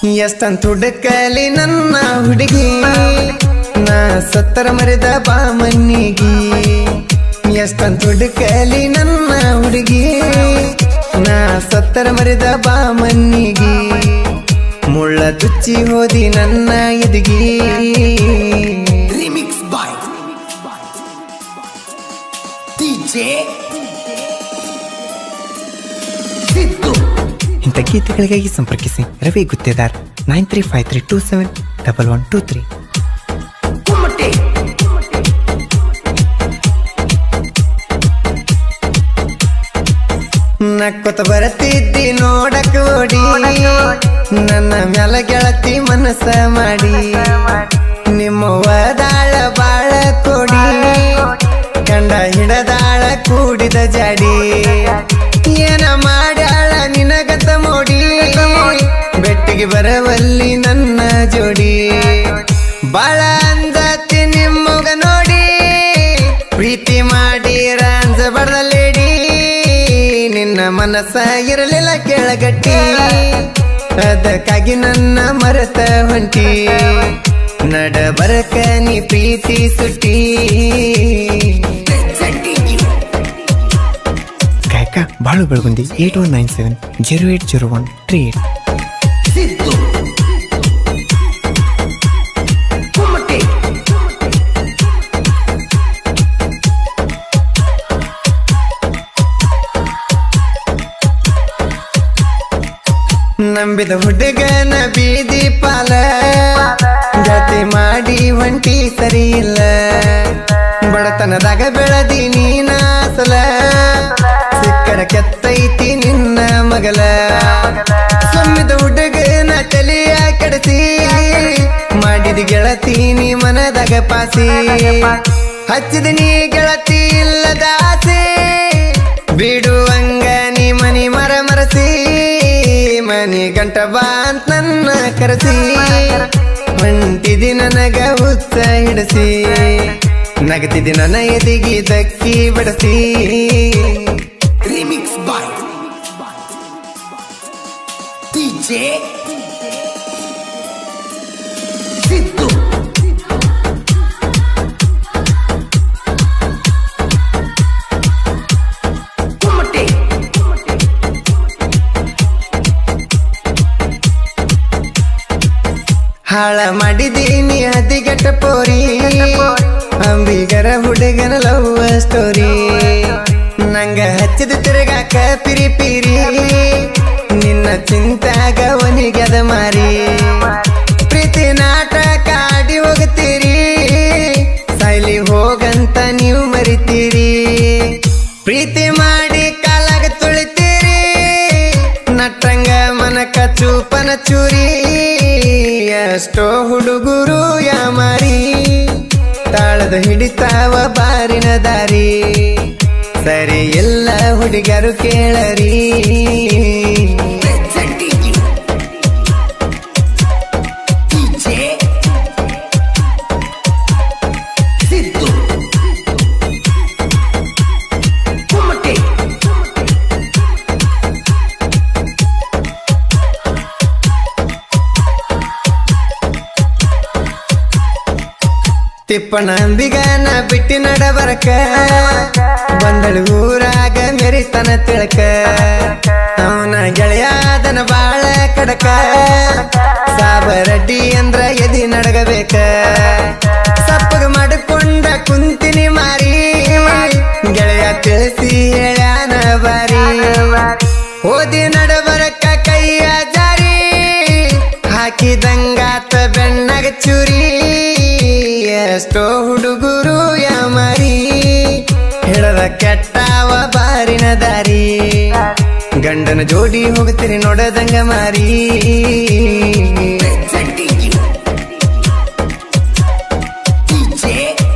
ಎಷ್ಟಂತ ಹುಡುಕಲಿ ನನ್ನ ಹುಡುಗಿ ನಾ ಸತ್ತರ ಮರಿದ ಬಾ ಮನ್ನಿಗಿ ಎಷ್ಟಂತ ಹುಡುಕಲಿ ನನ್ನ ಹುಡುಗಿ ನಾ ಸತ್ತರ ಮರಿದ ಬಾ ಮನ್ನಿಗಿ ಮುಳ್ಳ ತುಚ್ಚಿ ಹೋದಿ ನನ್ನ ಎದುಗಿ Remix by DJ Siddu ಇಂಥ ಗೀತೆಗಳಿಗಾಗಿ ಸಂಪರ್ಕಿಸಿ Ravi Guttedar nine three five three two seven double one two three Kumate ನಕ್ಕೊತ ಬರತಿದ್ದಿ ನೋಡಕ್ ಓಡಿ ನನ್ನ ಮ್ಯಾಲ ಗೆಳತಿ ಮನಸ್ಸ ಮಾಡಿ ನಿಮ್ಮ ದಾಳ ಬಾಳ ಕೊಡಿ ಕಂಡ ಹಿಡದಾಳ ಕೂಡಿದ ಜಾಡಿ ಏನ ಮಾಡ್ಯಾಳ ನಿನಗತ ಮೋಡಿ ಬೆಟ್ಟಿಗೆ ಬರವಲ್ಲಿ ನನ್ನ ಜೋಡಿ ಬಾಳ ಅಂಜತಿ ನಿಮ್ಮಗ ನೋಡಿ ಪ್ರೀತಿ ಮಾಡಿ ರಾಂಜ ಬಡದಲ್ಲೇಡಿ ನಿನ್ನ ಮನಸ್ಸ ಇರಲಿಲ್ಲ ಕೆಳಗಟ್ಟಿ ಅದಕ್ಕಾಗಿ ನನ್ನ ಮರೆತ ಹೊಂಟಿ ನಡ ಬರಕ ನೀ ಪ್ರೀತಿ ಸುಟ್ಟಿ presenting you ಕಾಯಕ ಬಾಳು Belagundi eight one nine seven zero eight zero one three eight Siddu Kumate ನಂಬಿದ ಹುಡುಗನ ಬೀದಿ ಪಾಲ ಜಾತಿ ಮಾಡಿ ಒಂಟಿ ಸರಿ ಇಲ್ಲ ಬಡತನದಾಗ ಬೆಳದಿ ನೀನಾಸಲ ಸಿಕ್ಕರ ಕೆತ್ತೈತಿ ನಿನ್ನ ಮಗಲ ಸುಮ್ಮಿದ ಹುಡುಗನ ತಲೆಯ ಕೆಡಸಿ ಮಾಡಿದ ಗೆಳತಿ ನೀ ಮನದಾಗ ಪಾಸಿ ಹಚ್ಚಿದ ನೀ ಗೆಳತಿ ಇಲ್ಲದ ಆಸೆ ಬಿಡುವಂಗ ನೀ ಮನಿ ಮರ ಮರಸಿ ಮನಿ ಗಂಟ ಬಾ ಅಂತ ನನ್ನ ಕರೆಸಿ ಹೊಂಟಿದಿ ನನಗ ಹುಚ್ಚ ಹಿಡಿಸಿ ನಗತಿದಿ ನನ್ನ ಎದಿಗಿ ದಕ್ಕಿ ಬಿಡಿಸಿ Remix by DJ Siddu Kumate ಹಾಳ ಮಾಡಿದೀನಿ ಹದಿಗಟ್ಟ ಪೋರಿ ಅಂಬಿಗರ ಹುಡುಗನ ಲವ್ ಸ್ಟೋರಿ ನಂಗ ಹಚ್ಚಿದ ತಿರುಗಾಕ ಪಿರಿ ಪಿರಿ ನಿನ್ನ ಚಿಂತಾಗ ಒನಿಗದ ಮಾರಿ ಪ್ರೀತಿ ನಾಟಕ ಆಡಿ ಹೋಗ್ತೀರಿ ಸೈಲಿ ಹೋಗಂತ ನೀವು ಮರಿತೀರಿ ಪ್ರೀತಿ ಮಾಡಿ ಕಾಲಾಗ ತುಳಿತೀರಿ ನಟ್ಟಂಗ ಮನಕ ಚೂಪನ ಚೂರಿ ಎಷ್ಟೋ ಹುಡುಗರು ಯಾಮಾರಿ ತಾಳದ ಹಿಡಿತಾವ ಬಾರಿನ ದಾರಿ ಸರಿ ಎಲ್ಲ ಹುಡುಗರು ಕೇಳರಿ presenting you DJ Siddu Kumate ತಿಪ್ಪಣ ಅಂಬಿಗನ ಬಿಟ್ಟಿ ನಡಬರಕ ಬಂದಳು ಊರಾಗ ಮೆರಿತನ ತಿಳಕ ಅವನ ಗೆಳೆಯಾದನ ಬಾಳ ಕಡಕ ಸಾಬರಡ್ಡಿ ಅಂದ್ರ ಎದಿ ನಡಗಬೇಕ ಸಪ್ಪಗ ಮಾಡಿಕೊಂಡ ಕುಂತಿನಿ ಮಾರಿ ಗೆಳೆಯ ತಿಳಿಸಿ ಹೇಳ್ಯಾನ ಬಾರಿ ಓದಿ ನಡಬರಕ ಕೈಯ ಜಾರಿ ಹಾಕಿದಂಗಾತ ಬೆಣ್ಣಗ ಚುರಿ ಎಷ್ಟೋ ಹುಡುಗರು ಯಾಮಾರಿ ಹೇಳದ ಕೆಟ್ಟವ ಬಾರಿನ ದಾರಿ ಗಂಡನ ಜೋಡಿ ಹೋಗ್ತೀರಿ ನೋಡದಂಗ ಮಾರಿ presenting you DJ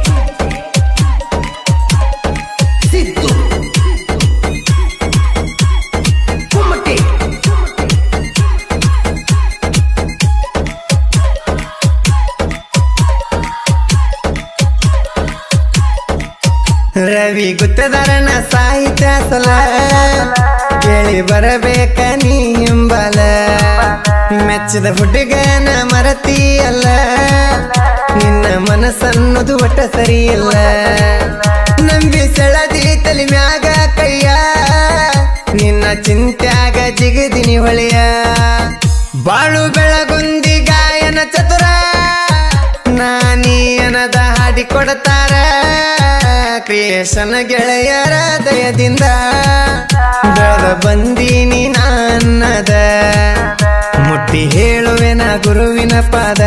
Siddu Kumate Ravi ಗುತ್ತದಾರನ ಸಾಹಿತ್ಯ ಸಲ ಕೇಳಿ ಬರಬೇಕ ನೀ ಹಿಂಬಲ ಮೆಚ್ಚದ ಹುಡುಗನ ಮರತಿಯಲ್ಲ ನಿನ್ನ ಮನಸ್ಸನ್ನೋದು ಒಟ್ಟ ಸರಿಯಿಲ್ಲ ನಂಬಿ ಸೆಳದಿ ತಲೆ ಮ್ಯಾಗ ಕೈಯ ನಿನ್ನ ಚಿಂತ್ಯಾಗ ಜಿಗದಿನಿ ಹೊಳೆಯ ಬಾಳು ಬೆಳಗುಂದಿ ಗಾಯನ ಚತುರ ನಾನೀಯನದ ಹಾಡಿ ಕೊಡ್ತಾರ ಕ್ರಿಯೇಷನ್ ಗೆಳೆಯರ ದಯದಿಂದ ಬೆಳೆದ ಬಂದೀನಿ ನಾನ್ನದ ಮುಟ್ಟಿ ಹೇಳುವೆನ ಗುರುವಿನ ಪಾದ